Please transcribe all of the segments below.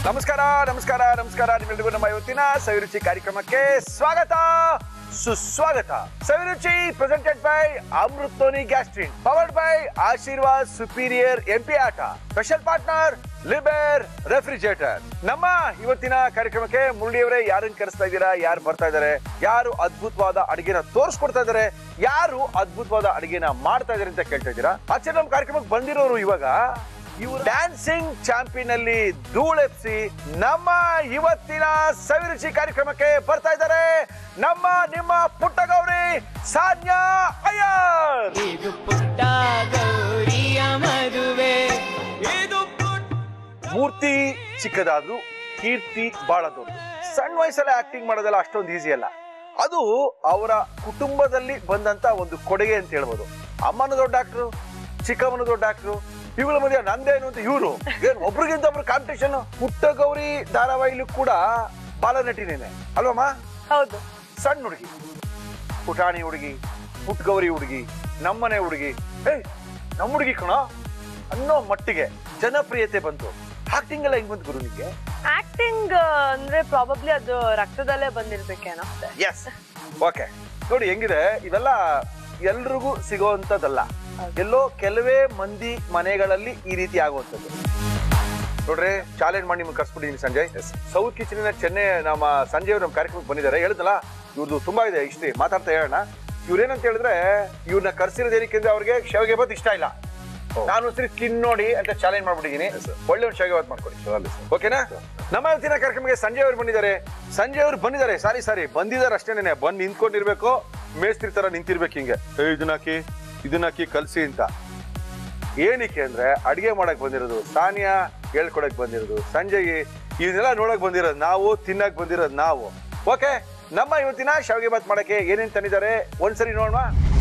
ನಮಸ್ಕಾರ ನಮಸ್ಕಾರ ನಮಸ್ಕಾರ ನಿಮ್ಮೆಲ್ಲರಿಗೂ ನಮ್ಮ ಇವತ್ತಿನ ಸವಿರುಚಿ ಕಾರ್ಯಕ್ರಮಕ್ಕೆ ಸ್ವಾಗತ ಸುಸ್ವಾಗತ ಸವಿರುಚಿ ಪ್ರೆಸೆಂಟೆಡ್ ಬೈ ಅಮೃತೋನಿ ಗ್ಯಾಸ್ಟ್ರಿನ್ powered by Aashirvaad superior MP atta special partner ಲಿಬೆರ್ ರೆಫ್ರಿಜರೇಟರ್ ನಮ್ಮ ಇವತ್ತಿನ ಕಾರ್ಯಕ್ರಮಕ್ಕೆ ಮುರಳಿಯವರೇ ಯಾರನ್ನ ಕರೆಸ್ತಾ ಇದ್ದೀರಾ ಯಾರು ಬರ್ತಾ ಇದ್ದಾರೆ ಯಾರು ಅದ್ಭುತವಾದ ಅಡಿಗೆನ ತೋರಿಸ್ಕೊಡ್ತಾ ಇದ್ದಾರೆ ಯಾರು ಅದ್ಭುತವಾದ ಅಡಿಗೆನ ಮಾಡ್ತಾ ಇದ್ದಾರೆ ಅಂತ ಕೇಳ್ತಾ ಇದ್ದೀರಾ ಆಚೆ ನಮ್ಮ ಕಾರ್ಯಕ್ರಮಕ್ಕೆ ಬಂದಿರೋರು ಇವಾಗ ಇವರು ಡ್ಯಾನ್ಸಿಂಗ್ ಚಾಂಪಿಯನ್ ಅಲ್ಲಿ ಧೂಳೆಪ್ಸಿ ನಮ್ಮ ಇವತ್ತಿನ ಸವಿರುಚಿ ಕಾರ್ಯಕ್ರಮಕ್ಕೆ ಬರ್ತಾ ಇದ್ದಾರೆ ನಮ್ಮ ನಿಮ್ಮ ಪುಟ್ಟ ಗೌರಿ ಸಾನ್ಯಾ ಅಯ್ಯರ್ ಇದು ಪುಟ್ಟ ಗೌರಿಯ ಮದುವೆ ಇದು ಪುಟ್ಟ ಮೂರ್ತಿ ಚಿಕ್ಕದಾದ್ರು ಕೀರ್ತಿ ಬಹಳ ದೊಡ್ಡ ಸಣ್ಣ ವಯಸ್ಸಲ್ಲಿ ಆಕ್ಟಿಂಗ್ ಮಾಡೋದೆಲ್ಲ ಅಷ್ಟೊಂದು ಈಸಿ ಅಲ್ಲ ಅದು ಅವರ ಕುಟುಂಬದಲ್ಲಿ ಬಂದಂತ ಒಂದು ಕೊಡುಗೆ ಅಂತ ಹೇಳ್ಬೋದು ಅಮ್ಮನ ದೊಡ್ಡ ಡಾಕ್ಟ್ರು ಚಿಕ್ಕಮ್ಮನ ದೊಡ್ಡ ಡಾಕ್ಟ್ರು ಇವುಗಳ ಮಧ್ಯೆ ನಂದೇನು ಅಂತ ಇವರು ಏನ್ ಒಬ್ರಿಗಿಂತ ಒಬ್ರು ಕಾಂಪಿಟೇಷನ್ ಪುಟ್ಟ ಗೌರಿ ಧಾರಾವಾಹಿಲೂ ಕೂಡ ಬಾಲನಟಿನೇನೆ ಅಲ್ವಮ್ಮ ಹೌದು ಸಣ್ಣ ಹುಡುಗಿ ಪುಟಾಣಿ ಹುಡುಗಿ ಪುಟ್ ಗೌರಿ ಹುಡುಗಿ ನಮ್ಮನೆ ಹುಡುಗಿ ಏಯ್ ನಮ್ಮ ಹುಡುಗಿ ಕಣ ಅನ್ನೋ ಮಟ್ಟಿಗೆ ಜನಪ್ರಿಯತೆ ಬಂತು ಆಕ್ಟಿಂಗ್ ಎಲ್ಲ ಹೆಂಗ್ ಬಂತು ಗುರು ನಿಮ್ಗೆ ಆಕ್ಟಿಂಗ್ ಅಂದ್ರೆ ಪ್ರಾಬಬ್ಲಿ ಅದು ರಕ್ತದಲ್ಲೇ ಬಂದಿರ್ಬೇಕೇನೋ ಎಸ್ ಓಕೆ ನೋಡಿ ಹೆಂಗಿದೆ ಇವೆಲ್ಲ ಎಲ್ರಿಗೂ ಸಿಗೋವಂಥದ್ದಲ್ಲ ಎಲ್ಲೋ ಕೆಲವೇ ಮಂದಿ ಮನೆಗಳಲ್ಲಿ ಈ ರೀತಿ ಆಗುವಂಥದ್ದು ನೋಡ್ರಿ ಚಾಲೆಂಜ್ ಮಾಡಿ ನಿಮ್ಗೆ ಕರ್ಸ್ಬಿಟ್ಟಿದ್ದೀನಿ ಸಂಜಯ್ ಸೌತ್ ಕಿಚನಿನ ಚೆನ್ನೈ ನಮ್ಮ ಸಂಜಯ್ ಅವ್ರು ನಮ್ಮ ಕಾರ್ಯಕ್ರಮಕ್ಕೆ ಬಂದಿದ್ದಾರೆ ಹೇಳಿದ್ನಲ್ಲ ಇವ್ರದ್ದು ತುಂಬಾ ಇದೆ ಇಷ್ಟೇ ಮಾತಾಡ್ತಾ ಹೇಳೋಣ ಇವ್ರೇನಂತ ಹೇಳಿದ್ರೆ ಇವ್ರನ್ನ ಕರ್ಸಿರೋದು ಏನಕ್ಕೆ ಅಂದ್ರೆ ಅವ್ರಿಗೆ ಶಾವಿಗೆ ಬಾತ್ ಇಷ್ಟ ಇಲ್ಲ ನಾನು ಒಂದ್ಸರಿ ತಿನ್ನೋಡಿ ಅಂತ ಚಾಲೆಂಜ್ ಮಾಡ್ಬಿಟ್ಟಿದ್ದೀನಿ ಒಳ್ಳೆ ಒಂದು ಶಾವಿಗೆ ಬಾತ್ ಮಾಡ್ಕೊಡಿ ಓಕೆನಾ ನಮ್ಮ ಇವತ್ತಿನ ಕಾರ್ಯಕ್ರಮಕ್ಕೆ ಸಂಜಯ್ ಅವರು ಬಂದಿದ್ದಾರೆ ಸಂಜಯ್ ಅವರು ಬಂದಿದ್ದಾರೆ ಸಾರಿ ಸಾರಿ ಬಂದಿದ್ದಾರೆ ಅಷ್ಟೇನೆ ಬಂದು ನಿಂತ್ಕೊಂಡಿರ್ಬೇಕು ಮೇಸ್ತ್ರಿ ತರ ನಿಂತಿರ್ಬೇಕು ಹಿಂಗೆ ಏ ಇದನ್ನ ಹಾಕಿ ಇದನ್ನ ಹಾಕಿ ಕಲ್ಸಿ ಅಂತ ಏನಕ್ಕೆ ಅಂದ್ರೆ ಅಡಿಗೆ ಮಾಡಕ್ ಬಂದಿರೋದು ಸಾನಿಯಾ ಹೇಳ್ಕೊಡಕ್ ಬಂದಿರೋದು ಸಂಜಯ್ ಇದನ್ನೆಲ್ಲ ನೋಡಕ್ ಬಂದಿರೋದು ನಾವು ತಿನ್ನಕ್ ಬಂದಿರೋದು ನಾವು ಓಕೆ ನಮ್ಮ ಇವತ್ತಿನ ಶಾವಿಗೆ ಬಾತ್ ಮಾಡಕ್ಕೆ ಏನೇನ್ ತಂದಿದ್ದಾರೆ ಒಂದ್ಸರಿ ನೋಡೋಣ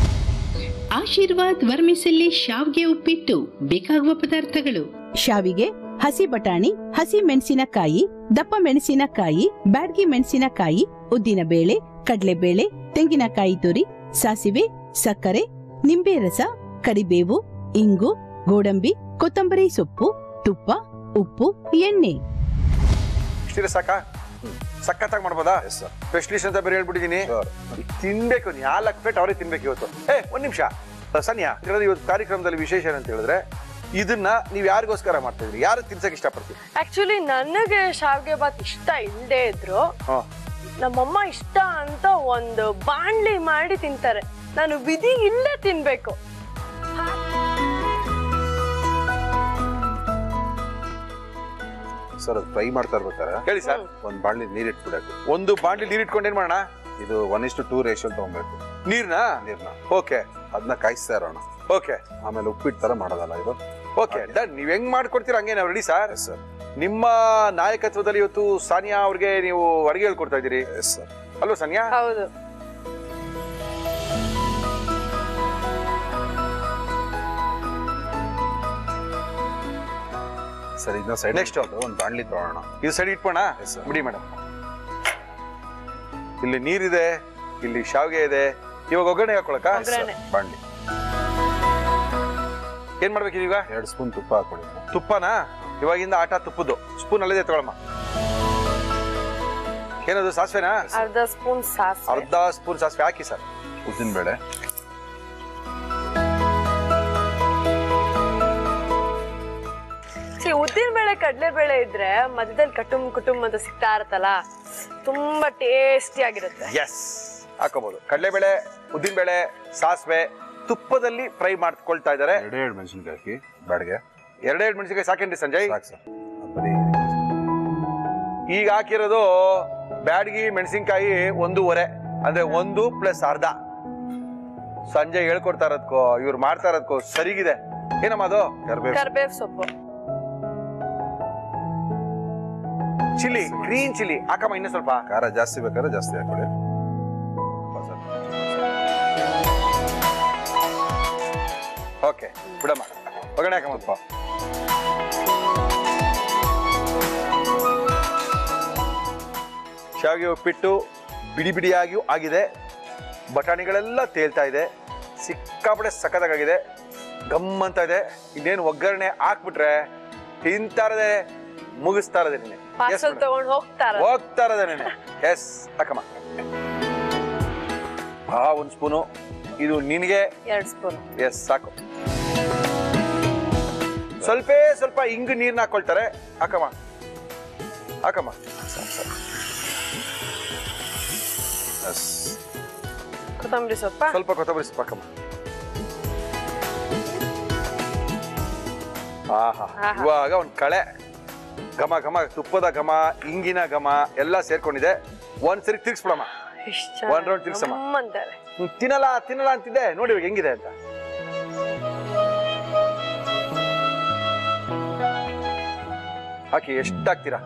ಆಶೀರ್ವಾದ್ ವರ್ಮಿಸೆಲ್ಲಿ ಶಾವ್ಗೆ ಉಪ್ಪಿಟ್ಟು ಬೇಕಾಗುವ ಪದಾರ್ಥಗಳು ಶಾವಿಗೆ ಹಸಿ ಬಟಾಣಿ ಹಸಿ ಮೆಣಸಿನಕಾಯಿ ದಪ್ಪ ಮೆಣಸಿನಕಾಯಿ ಬ್ಯಾಡ್ಗಿ ಮೆಣಸಿನಕಾಯಿ ಉದ್ದಿನ ಬೇಳೆ ಕಡಲೆಬೇಳೆ ತೆಂಗಿನಕಾಯಿ ತುರಿ ಸಾಸಿವೆ ಸಕ್ಕರೆ ನಿಂಬೆ ರಸ ಕರಿಬೇವು ಇಂಗು ಗೋಡಂಬಿ ಕೊತ್ತಂಬರಿ ಸೊಪ್ಪು ತುಪ್ಪ ಉಪ್ಪು ಎಣ್ಣೆ ಇಷ್ಟಿರ ಸಾಕಾ ಸಖತ್ತಾಗಿ ಮಾಡ್ಬೋದಾ ಸ್ಪೆಷಲಿಸ್ಟ್ ಅಂತ ಬೇರೆ ಹೇಳ್ಬಿಟ್ಟಿದೀನಿ ತಿನ್ಬೇಕು ನಾಲ್ಕು ಪ್ಲೇಟ್ ಅವರೇ ತಿನ್ಬೇಕು ಇವತ್ತು ಏ ಒಂದ್ ನಿಮಿಷ ಸನ್ಯಾ ಇರೋದು ಇವತ್ತು ಕಾರ್ಯಕ್ರಮದಲ್ಲಿ ವಿಶೇಷ ಏನಂತ ಹೇಳಿದ್ರೆ ಇದನ್ನ ನೀವ್ ಯಾರಿಗೋಸ್ಕರ ಮಾಡ್ತಾ ಇದ್ರಿ ಯಾರು ತಿನ್ಸಕ್ ಇಷ್ಟಪಡ್ತೀವಿ ಆಕ್ಚುಲಿ ನನಗೆ ಶಾವ್ಗೆ ಬಾತ್ ಇಷ್ಟ ಇಲ್ಲದೆ ಇದ್ರು ಹಾ ನಮ್ಮಮ್ಮ ಇಷ್ಟ ಅಂತ ಒಂದು ಬಾಣ್ಲಿ ಮಾಡಿ ತಿಂತಾರೆ ನಾನು ವಿಧಿ ಇಲ್ಲದೆ ತಿನ್ಬೇಕು ಸರ್ ಅದು ಫ್ರೈ ಮಾಡ್ತಾ ಇರ್ಬೇಕಾರೆ ಹೇಳಿ ಸರ್ ಒಂದ್ ಬಾಳ್ಲಿ ನೀರ್ ಇಟ್ಬಿಡಬೇಕು ಒಂದು ಬಾಂಡ್ಲಿ ನೀರ್ ಇಟ್ಕೊಂಡು ಏನ್ ಮಾಡೋಣ ಇದು ಒನ್ ಇಷ್ಟು ಟೂ ರೇಷಿಯಲ್ ತಗೊಬೇಕು ನೀರ್ನ ನೀರ್ನ ಓಕೆ ಅದನ್ನ ಕಾಯಿಸ್ತಾ ಇರೋಣ ಓಕೆ ಆಮೇಲೆ ಉಪ್ಪಿಟ್ಟು ತರ ಮಾಡೋದಲ್ಲ ಇದು ಓಕೆ ಡನ್ ನೀವ್ ಹೆಂಗ್ ಮಾಡ್ಕೊಡ್ತೀರಾ ಹಂಗೆ ನಾವು ರೆಡಿ ಸರ್ ಎಸ್ ಸರ್ ನಿಮ್ಮ ನಾಯಕತ್ವದಲ್ಲಿ ಇವತ್ತು ಸಾನಿಯಾ ಅವ್ರಿಗೆ ನೀವು ಅಡಿಗೆ ಹೇಳ್ಕೊಡ್ತಾ ಇದ್ದೀರಿ ಎಸ್ ಸರ್ ಅಲ್ವಾ ಸಾನಿಯಾ ಹೌದು ಸರ್ ಇದನ್ನ ಸೈಡ್ Next. ಒಂದ್ ಬಾಣ್ಲಿ ತಗೋಣ ಇದು ಸೈಡ್ ಇಟ್ಬೋಣ Yes, sir. ಬಿಡಿ ಮೇಡಮ್ ಇಲ್ಲಿ ನೀರಿದೆ ಇಲ್ಲಿ ಶಾವಿಗೆ ಇದೆ ಇವಾಗ ಒಗ್ಗರಣೆ ಹಾಕೊಳಕ ಒಗ್ಗರಣೆ. ಬಾಣ್ಲಿ ಏನ್ ಮಾಡ್ಬೇಕು ಈಗ ಎರಡು ಸ್ಪೂನ್ ತುಪ್ಪ ಹಾಕೊಳ್ಳಿ ತುಪ್ಪನ ಇವಾಗಿಂದ ಆಟ ತುಪ್ಪದ್ದು ಸ್ಪೂನ್ ಅಲ್ಲಿದೆ ತಗೊಳಮ್ಮ ಏನದು ಸಾಸಿವೆನಾ ಅರ್ಧ ಸ್ಪೂನ್ ಸಾಸಿವೆ ಅರ್ಧ ಸ್ಪೂನ್ ಸಾಸಿವೆ ಹಾಕಿ ಸರ್ ಉದ್ದಿನ ಬೇಳೆ ಸಿ ಉದ್ದಿನ ಬೇಳೆ ಕಡಲೆ ಬೇಳೆ ಇದ್ರೆ ಮಧ್ಯದಲ್ಲಿ ಕಟುಂಬ ಕುಟುಂಬ ಅಂತ ಸಿಗ್ತಾ ಇರತ್ತಲ್ಲ ತುಂಬಾ ಟೇಸ್ಟಿ ಆಗಿರುತ್ತೆ ಎಸ್ ಹಾಕೋಬಹುದು ಕಡಲೆಬೇಳೆ ಉದ್ದಿನಬೇಳೆ ಸಾಸಿವೆ ತುಪ್ಪದಲ್ಲಿ ಫ್ರೈ ಮಾಡ್ಕೊಳ್ತಾ ಇದ್ದಾರೆ ಎರಡೇ ಎರಡು ಮೆಣಸಿನ್ಕಾಯಿ ಹಾಕಿ ಬಾಡಿಗೆ ಎರಡೆರಡು ಮೆಣಸಿನಕಾಯಿ ಸಾಕೇನ್ರಿ ಸಂಜಯ್ ಸಾಕು ಸರ್ ಅದ್ ಬರೀ ಈಗ ಹಾಕಿರೋದು ಬ್ಯಾಡಗಿ ಮೆಣಸಿನ್ಕಾಯಿ ಒಂದೂವರೆ ಅಂದ್ರೆ ಒಂದು ಪ್ಲಸ್ ಅರ್ಧ ಸಂಜೆ ಹೇಳ್ಕೊಡ್ತಾ ಇರೋದ್ಕೋ ಇವ್ರು ಮಾಡ್ತಾ ಇರೋದ್ಕೋ ಸರಿಗಿದೆ ಏನಮ್ಮ ಅದು ಕರ್ಬೇವು ಕರ್ಬೇವ್ ಸೊಪ್ಪು ಚಿಲ್ಲಿ ಗ್ರೀನ್ ಚಿಲ್ಲಿ ಹಾಕಮ್ಮ ಇನ್ನೂ ಸ್ವಲ್ಪ ಖಾರ ಜಾಸ್ತಿ ಬೇಕಾದ್ರೆ ಜಾಸ್ತಿ ಹಾಕೊಳ್ಳಿ ಓಕೆ ಬಿಡಮ್ಮ ಒಗ್ಗರಣೆ ಹಾಕಮ್ಮ ಸ್ವಲ್ಪ ಶಾವಿಗೆ ಉಪ್ಪಿಟ್ಟು ಬಿಡಿ ಬಿಡಿಯಾಗಿಯೂ ಆಗಿದೆ ಬಟಾಣಿಗಳೆಲ್ಲ ತೇಲ್ತಾ ಇದೆ ಸಿಕ್ಕಾಪಡೆ ಸಖತ್ತಾಗಿದೆ ಗಮ್ ಅಂತ ಇದೆ ಇನ್ನೇನು ಒಗ್ಗರಣೆ ಹಾಕ್ಬಿಟ್ರೆ ತಿಂತಾ ಇರದೆ ಮುಗಿಸ್ತಾ ಇರದೆ ನಿನ್ನೆ ಪಾರ್ಸಲ್ ತಗೊಂಡ್ ಹೋಗ್ತಾರ ಹೋಗ್ತಾ ಇರೋದೇನೆ ಎಸ್ ಅಕ್ಕಮ್ಮ ಆ ಒಂದ್ ಸ್ಪೂನು ಇದು ನಿನಗೆ ಎರಡ್ ಸ್ಪೂನ್ ಎಸ್ ಸಾಕು ಸ್ವಲ್ಪ ಸ್ವಲ್ಪ ಹಿಂಗ್ ನೀರ್ನ ಹಾಕೊಳ್ತಾರೆ ಹಾಕಮ್ಮ ಹಾಕಮ್ಮ ಸಾಕು, ಸಾಕು. ಎಸ್. ಕೊತ್ತಂಬರಿ ಸೊಪ್ಪ ಸ್ವಲ್ಪ ಕೊತ್ತಂಬರಿ ಸೊಪ್ಪು ಹಾಕಮ್ಮ ಆಹಾ ಆಹಾ. ಇವಾಗ ಒಂದ್ ಕಳೆ ಘಮ ಘಮ ತುಪ್ಪದ ಘಮ ಇಂಗಿನ ಘಮ ಎಲ್ಲ ಸೇರ್ಕೊಂಡಿದೆ ಒಂದ್ಸರಿ ತಿರ್ಗಿಸ್ಬಿಡಮ್ಮ ಎಷ್ಟ್ ಒಂದ್ round ತಿರ್ಗ್ಸಮ್ಮ. ಚೆನ್ನಾಗಿ ಅಂತಾರೆ ಹ್ಮ್, ತಿನ್ನಲ್ಲ ತಿನ್ನಲ್ಲ ಅಂತಿದ್ದೆ ನೋಡಿ ಇವಾಗ ಹೆಂಗಿದೆ ಅಂತ ಹಾಕಿ ಎಷ್ಟು ಹಾಕ್ತೀರಾ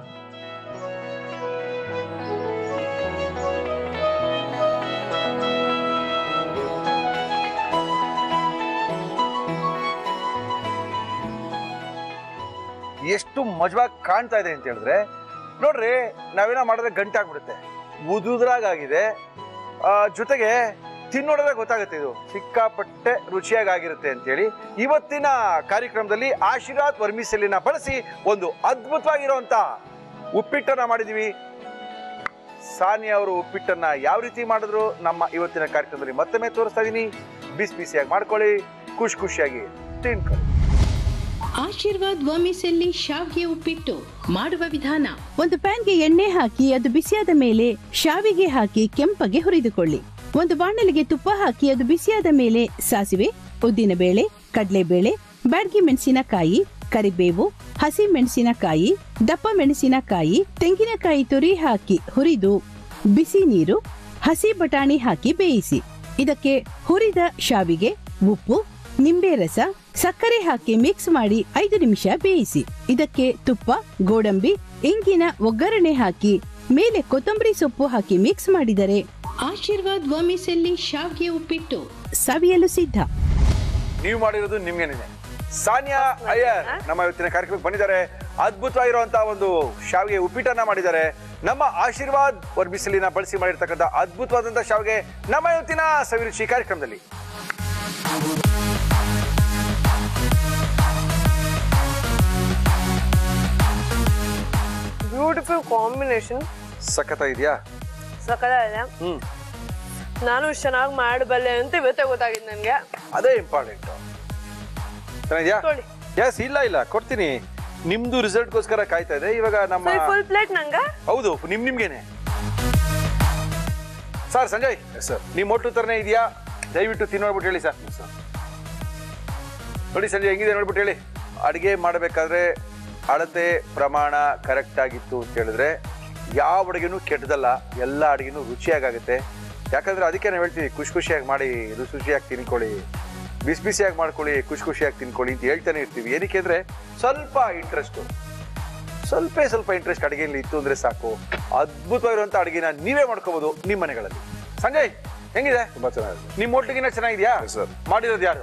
ಎಷ್ಟು ಮಜವಾಗಿ ಕಾಣ್ತಾ ಇದೆ ಅಂತ ಹೇಳಿದ್ರೆ ನೋಡ್ರಿ ನಾವೇನೋ ಮಾಡಿದ್ರೆ ಗಂಟೆ ಆಗ್ಬಿಡುತ್ತೆ ಉದುದ್ರಾಗಿದೆ ಆ, ಜೊತೆಗೆ ತಿನ್ನೋಡಿದ್ರೆ ಗೊತ್ತಾಗುತ್ತೆ ಇದು ಸಿಕ್ಕಾಪಟ್ಟೆ ರುಚಿಯಾಗಿರುತ್ತೆ ಅಂತೇಳಿ ಇವತ್ತಿನ ಕಾರ್ಯಕ್ರಮದಲ್ಲಿ ಆಶೀರ್ವಾದ್ ವರ್ಮಿಸೆಲಿನ ಬಳಸಿ ಒಂದು ಅದ್ಭುತವಾಗಿರುವಂತ ಉಪ್ಪಿಟ್ಟನ್ನ ಮಾಡಿದೀವಿ ಸಾನಿಯಾ ಅವರು ಉಪ್ಪಿಟ್ಟನ್ನ ಯಾವ ರೀತಿ ಮಾಡಿದ್ರು ನಮ್ಮ ಇವತ್ತಿನ ಕಾರ್ಯಕ್ರಮದಲ್ಲಿ ಮತ್ತೊಮ್ಮೆ ತೋರಿಸ್ತಾ ಇದೀನಿ ಬಿಸಿ ಬಿಸಿಯಾಗಿ ಮಾಡ್ಕೊಳ್ಳಿ ಖುಷಿ ಖುಷಿಯಾಗಿ ತಿನ್ಕೊಳ್ಳಿ ಆಶೀರ್ವಾದ್ ವರ್ಮಿಸೆಲ್ಲಿ ಶಾವ್ಗೆ ಉಪ್ಪಿಟ್ಟು ಮಾಡುವ ವಿಧಾನ ಒಂದು ಪ್ಯಾನ್ಗೆ ಎಣ್ಣೆ ಹಾಕಿ ಅದು ಬಿಸಿಯಾದ ಮೇಲೆ ಶಾವಿಗೆ ಹಾಕಿ ಕೆಂಪಗೆ ಹುರಿದುಕೊಳ್ಳಿ ಒಂದು ಬಾಣಲಿಗೆ ತುಪ್ಪ ಹಾಕಿ ಅದು ಬಿಸಿಯಾದ ಮೇಲೆ ಸಾಸಿವೆ ಉದ್ದಿನಬೇಳೆ ಕಡಲೆಬೇಳೆ ಬ್ಯಾಡ್ಗಿ ಮೆಣಸಿನಕಾಯಿ ಕರಿಬೇವು ಹಸಿ ಮೆಣಸಿನಕಾಯಿ ದಪ್ಪ ಮೆಣಸಿನಕಾಯಿ ತೆಂಗಿನಕಾಯಿ ತುರಿ ಹಾಕಿ ಹುರಿದು ಬಿಸಿ ನೀರು ಹಸಿ ಬಟಾಣಿ ಹಾಕಿ ಬೇಯಿಸಿ ಇದಕ್ಕೆ ಹುರಿದ ಶಾವಿಗೆ ಉಪ್ಪು ನಿಂಬೆ ರಸ ಸಕ್ಕರೆ ಹಾಕಿ ಮಿಕ್ಸ್ ಮಾಡಿ ಐದು ನಿಮಿಷ ಬೇಯಿಸಿ ಇದಕ್ಕೆ ತುಪ್ಪ ಗೋಡಂಬಿ ಇಂಗಿನ ಒಗ್ಗರಣೆ ಹಾಕಿ ಮೇಲೆ ಕೊತ್ತಂಬರಿ ಸೊಪ್ಪು ಹಾಕಿ ಮಿಕ್ಸ್ ಮಾಡಿದರೆ ಆಶೀರ್ವಾದ್ ವರ್ಮಿಸೆಲ್ಲಿ ಶಾವ್ಗೆ ಉಪ್ಪಿಟ್ಟು ಸವಿಯಲು ಸಿದ್ಧ ನೀವು ಮಾಡಿರೋದು ನಿಮ್ಗೇನೆ ಸಾನಿಯಾ ಅಯ್ಯರ್ ನಮ್ಮ ಇವತ್ತಿನ ಕಾರ್ಯಕ್ರಮಕ್ಕೆ ಬಂದಿದ್ದಾರೆ ಅದ್ಭುತವಾಗಿರುವಂತಹ ಒಂದು ಶಾವಿಗೆ ಉಪ್ಪಿಟ್ಟನ್ನ ಮಾಡಿದ್ದಾರೆ ನಮ್ಮ ಆಶೀರ್ವಾದ್ ವರ್ಬಿಸಲಿನ ಬಳಸಿ ಮಾಡಿರ್ತಕ್ಕಂಥ ಅದ್ಭುತವಾದಂತಹ ಶಾವಿಗೆ ನಮ್ಮ ಇವತ್ತಿನ ಸವಿರುಚಿ ಕಾರ್ಯಕ್ರಮದಲ್ಲಿ ಬ್ಯೂಟಿಫುಲ್ ಕಾಂಬಿನೇಷನ್ ಸಖತ ಇದೆಯಾ ಸಕ್ಕತ್ತಾಗಿದೆ ಹ್ಮ್ ನಾನು ಇಷ್ಟು ಚೆನ್ನಾಗಿ ಮಾಡಬಲ್ಲೆ ಅಂತ ಇವತ್ತೇ ಗೊತ್ತಾಗಿದೆ ನನಗೆ ಅದೇ ಇಂಪಾರ್ಟೆಂಟ್ ಚೆನ್ನಾಗಿದ್ಯಾ ತೊಳಿ. ಎಸ್ ಇಲ್ಲ ಇಲ್ಲ ಕೊಡ್ತೀನಿ ನಿಮ್ದು ರಿಸಲ್ಟ್ಗೋಸ್ಕರ ಕಾಯ್ತಾ ಇದೆ ಇವಾಗ ನಮ್ಮ ಫುಲ್ ಪ್ಲೇಟ್ ನಂಗೆ ಹೌದು ನಿಮ್ ನಿಮ್ಗೇನೆ ಸರ್ ಸಂಜಯ್ ಸರ್ ನಿಮ್ ಒಟ್ಟು ತರನೇ ಇದೆಯಾ ದಯವಿಟ್ಟು ತಿನ್ನೋಡ್ಬಿಟ್ಟು ಹೇಳಿ ಸರ್ ನೋಡಿ ಸಂಜಯ್ ಹೆಂಗಿದೆ ನೋಡ್ಬಿಟ್ಟು ಹೇಳಿ ಅಡಿಗೆ ಮಾಡಬೇಕಾದ್ರೆ ಅಳತೆ ಪ್ರಮಾಣ ಕರೆಕ್ಟ್ ಆಗಿತ್ತು ಅಂತ ಹೇಳಿದ್ರೆ ಯಾವ ಅಡುಗೆನೂ ಕೆಟ್ಟದಲ್ಲ ಎಲ್ಲ ಅಡುಗೆನೂ ರುಚಿಯಾಗುತ್ತೆ ಯಾಕಂದ್ರೆ ಅದಕ್ಕೆ ನಾವು ಹೇಳ್ತೀವಿ ಖುಷಿ ಖುಷಿಯಾಗಿ ಮಾಡಿ ರುಚಿ ರುಚಿಯಾಗಿ ತಿನ್ಕೊಳ್ಳಿ ಬಿಸಿ ಬಿಸಿಯಾಗಿ ಮಾಡ್ಕೊಳ್ಳಿ ಖುಷಿ ಖುಷಿಯಾಗಿ ತಿನ್ಕೊಳ್ಳಿ ಅಂತ ಹೇಳ್ತಾನೆ ಇರ್ತೀವಿ ಏನಕ್ಕೆ ಅಂದ್ರೆ ಸ್ವಲ್ಪ ಇಂಟ್ರೆಸ್ಟು ಸ್ವಲ್ಪ ಸ್ವಲ್ಪ ಇಂಟ್ರೆಸ್ಟ್ ಅಡುಗೆಯಲ್ಲಿ ಇತ್ತು ಅಂದ್ರೆ ಸಾಕು ಅದ್ಭುತವಾಗಿರುವಂತ ಅಡುಗೆನ ನೀವೇ ಮಾಡ್ಕೋಬಹುದು ನಿಮ್ಮ ಮನೆಗಳಲ್ಲಿ ಸಂಜಯ್ ಹೆಂಗಿದೆ ತುಂಬಾ ಚೆನ್ನಾಗಿದೆ ನಿಮ್ಮ ಹೋಟ್ಲಿಗಿನ ಚೆನ್ನಾಗಿದ್ಯಾ Yes, sir. ಮಾಡಿರೋದು ಯಾರು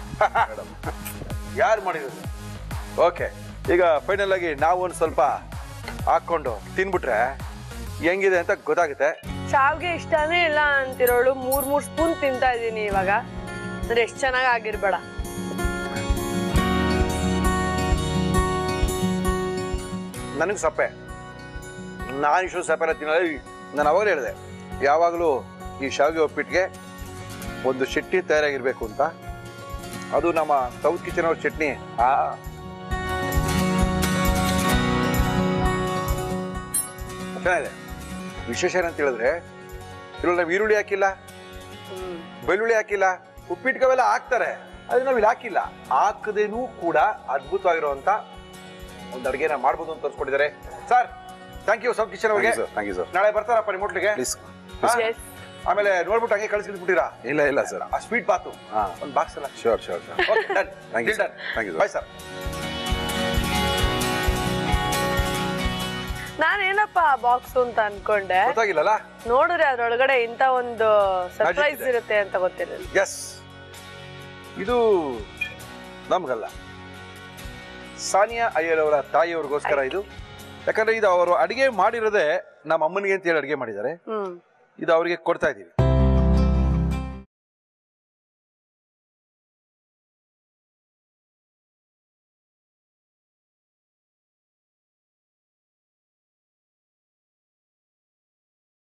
ಯಾರು ಮಾಡಿರೋದು ಓಕೆ ಈಗ ಫೈನಲ್ ಆಗಿ ನಾವು ಒಂದು ಸ್ವಲ್ಪ ಹಾಕೊಂಡು ತಿನ್ಬಿಟ್ರೆ ಹೆಂಗಿದೆ ಅಂತ ಗೊತ್ತಾಗುತ್ತೆ ಶಾವ್ಗೆ ಇಷ್ಟನೇ ಇಲ್ಲ ಅಂತಿರೋಳು ಮೂರ್ ಮೂರ್ ಸ್ಪೂನ್ ತಿಂತಾ ಇದೀನಿ ಇವಾಗ ಅಂದ್ರೆ ಎಷ್ಟ್ ಚೆನ್ನಾಗಿ ಆಗಿರ್ಬೇಡ ನನಗೆ ಸಪ್ಪೆ ನಾನು ಇಷ್ಟು ಸಪ್ಪೆ ಎಲ್ಲ ತಿನ್ನಲ್ಲ ಈ- ನಾನು ಅವಾಗಲೇ ಹೇಳಿದೆ ಯಾವಾಗಲೂ ಈ ಶಾವಿಗೆ ಉಪ್ಪಿಟ್ಟಿಗೆ ಒಂದು ಚಟ್ನಿ ತಯಾರಾಗಿರ್ಬೇಕು ಅಂತ ಅದು ನಮ್ಮ ಸೌತ್ ಕಿಚನ್ ಅವ್ರ ಚಟ್ನಿ ಆ ಚೆನ್ನಾಗಿದೆ ವಿಶೇಷ ಏನಂತ ಹೇಳಿದ್ರೆ ಇದ್ರಲ್ಲಿ ನಾವು ಈರುಳ್ಳಿ ಹಾಕಿಲ್ಲ ಬೆಳ್ಳುಳ್ಳಿ ಹಾಕಿಲ್ಲ ಉಪ್ಪಿಟ್ಟಿಗೆಲ್ಲ ಹಾಕ್ತಾರೆ ಅದು ನಾವು ಇಲ್ಲಿ ಹಾಕಿಲ್ಲ ಹಾಕದೇನೂ ಕೂಡ ಅದ್ಭುತವಾಗಿರುವಂತ ಒಂದು ಅಡುಗೆನ ಮಾಡ್ಬೋದು ಅಂತ ತೋರಿಸ್ಕೊಂಡಿದ್ದಾರೆ sir thank you south kitchen ಅವ್ರಿಗೆ ಸರ್ ಥ್ಯಾಂಕ್ ಯು ಸರ್ ನಾಳೆ ಬರ್ತಾರಪ್ಪ ನಿಮ್ಮ ಹೋಟ್ಲಿಗೆ ಪ್ಲೀಸ್ ಎಸ್ ಆಮೇಲೆ ನೋಡ್ಬಿಟ್ಟು ಹಂಗೆ ಕಳಿಸ್ಬಿಟ್ಟಿರಾ ಇಲ್ಲ ಇಲ್ಲ ಸರ್ ಆ ಸ್ವೀಟ್ ಬಾತು ಹಾ. ಒಂದು ಬಾಕ್ಸ್ ಎಲ್ಲ sure sure sure okay done Thank you, sir. Thank you, sir. Bye sir ನಾನೇನಪ್ಪ ಬಾಕ್ಸ್ ಅಂತ ಅನ್ಕೊಂಡೆ ಗೊತ್ತಾಗಿಲ್ಲಲ್ಲ ನೋಡಿದ್ರೆ ಅದ್ರೊಳಗಡೆ ಇಂತ ಒಂದು ಸರ್ಪ್ರೈಸ್ ಇದೆ. ಇರುತ್ತೆ ಅಂತ ಗೊತ್ತಿರಲಿಲ್ಲ ಎಸ್ ಇದು ನಮ್ಗಲ್ಲ ಸಾನಿಯಾ ಅಯ್ಯರ್ ಅವರ ತಾಯಿಯವ್ರಿಗೋಸ್ಕರ ಇದು ಯಾಕಂದ್ರೆ ಇದು ಅವರು ಅಡಿಗೆ ಮಾಡಿರೋದೇ ನಮ್ಮ ಅಮ್ಮನಿಗೆ ಅಂತ ಹೇಳಿ ಅಡಿಗೆ ಮಾಡಿದ್ದಾರೆ ಹ್ಮ್ ಇದು ಅವರಿಗೆ ಕೊಡ್ತಾ ಇದೀವಿ